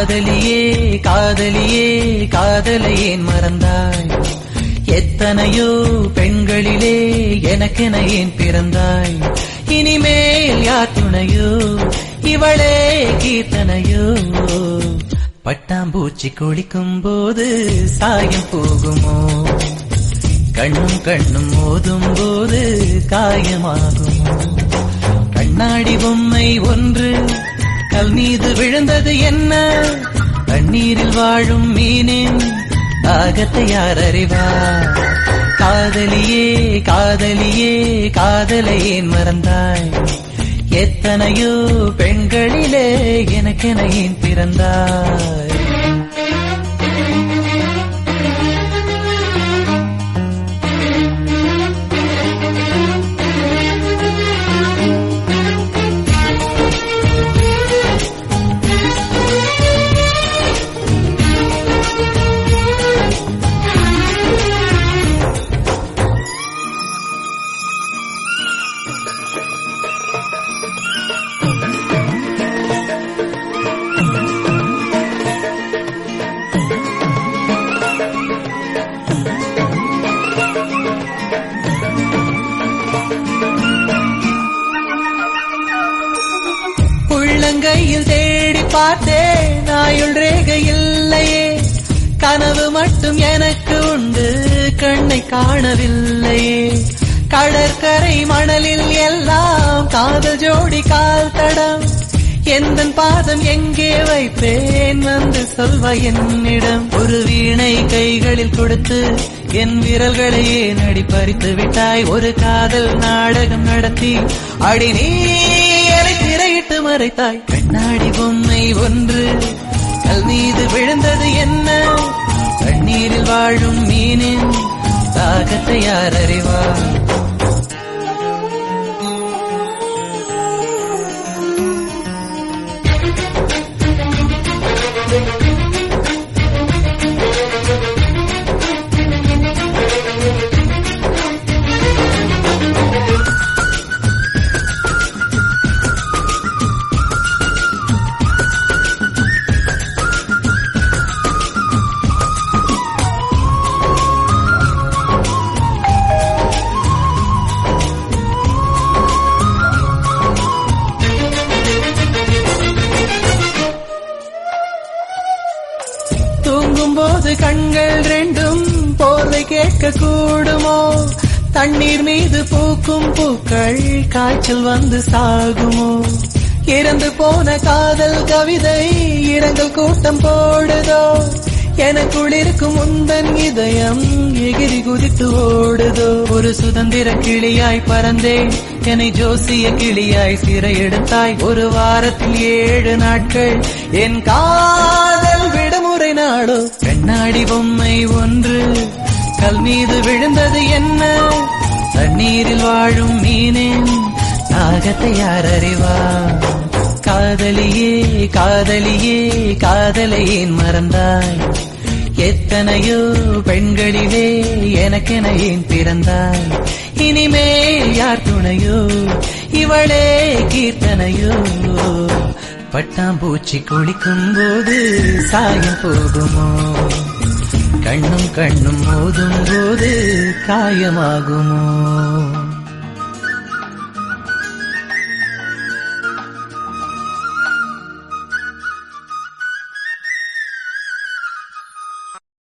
காதலியே காதலியே காதலை ஏன் மறந்தாய் எத்தனையோ பெண்களிலே எனக்கென ஏன் பிறந்தாய் இனிமேல் யார் துணையோ இவளே கீர்த்தனையோ பட்டாம்பூச்சி குளிக்கும் போது சாயம் போகுமோ கண்ணும் கண்ணும் மோதும் போது காயமாகுமோ கண்ணாடி பொம்மை ஒன்று கல் மீது விழுந்தது என்ன தண்ணீரில் வாழும் மீனின் தாகத்தை யார் அறிவார் காதலியே காதலியே காதலை ஏன் மறந்தாய் எத்தனையோ பெண்களிலே எனக்கென ஏன் பிறந்தாய் உள்ளங்கையில் தேடி பார்த்தேன் நாயுள் ரேகை இல்லையே கனவு மட்டும் எனக்கு உண்டு கண்ணை காணவில்லையே கடற்கரை மணலில் எல்லாம் காதல் ஜோடி கால் தடம் எந்த பாதம் எங்கே வைப்பேன் வந்து சொல்வ என்னிடம் ஒரு வீணை கைகளில் கொடுத்து என் விரல்களை ஏன் அடி பறித்து விட்டாய் ஒரு காதல் நாடகம் நடத்தி அடி நீ என்னை திரையிட்டு மறைத்தாய் கண்ணாடி பொம்மை ஒன்று கல் மீது விழுந்தது என்ன தண்ணீரில் வாழும் மீனின் தாகத்தை யார் அறிவார் தூங்கும் போது கண்கள் ரெண்டும் போர்வை கேட்க கூடுமோ தண்ணீர் மீது பூக்கும் பூக்கள் காய்ச்சல் வந்து சாகுமோ இறந்து போன காதல் கவிதை இரங்கல் கூட்டம் போடுதோ எனக்குள் இருக்கும் உந்தன் இதயம் எகிரி குதித்து ஓடுதோ ஒரு சுதந்திர கிளியாய் பறந்தேன் என்னை ஜோசிய கிளியாய் சிறை எடுத்தாய் ஒரு வாரத்தில் ஏழு நாட்கள் என் காதல் விடுமுறை நாடோ கண்ணாடி பொம்மை ஒன்று கல் மீது விழுந்தது என்ன தண்ணீரில் வாழும் மீனின் தாகத்தை யார் அறிவார் காதலியே காதலியே காதலை ஏன் மறந்தாய் எத்தனையோ பெண்களிலே எனக்கென ஏன் பிறந்தாய் இனிமேல் யார் துணையோ இவளே கீர்த்தனையோ பட்டாம்பூச்சி குளிக்கும் போது சாயம் போகுமோ கண்ணும் கண்ணும் மோதும் போது காயமாகுமோ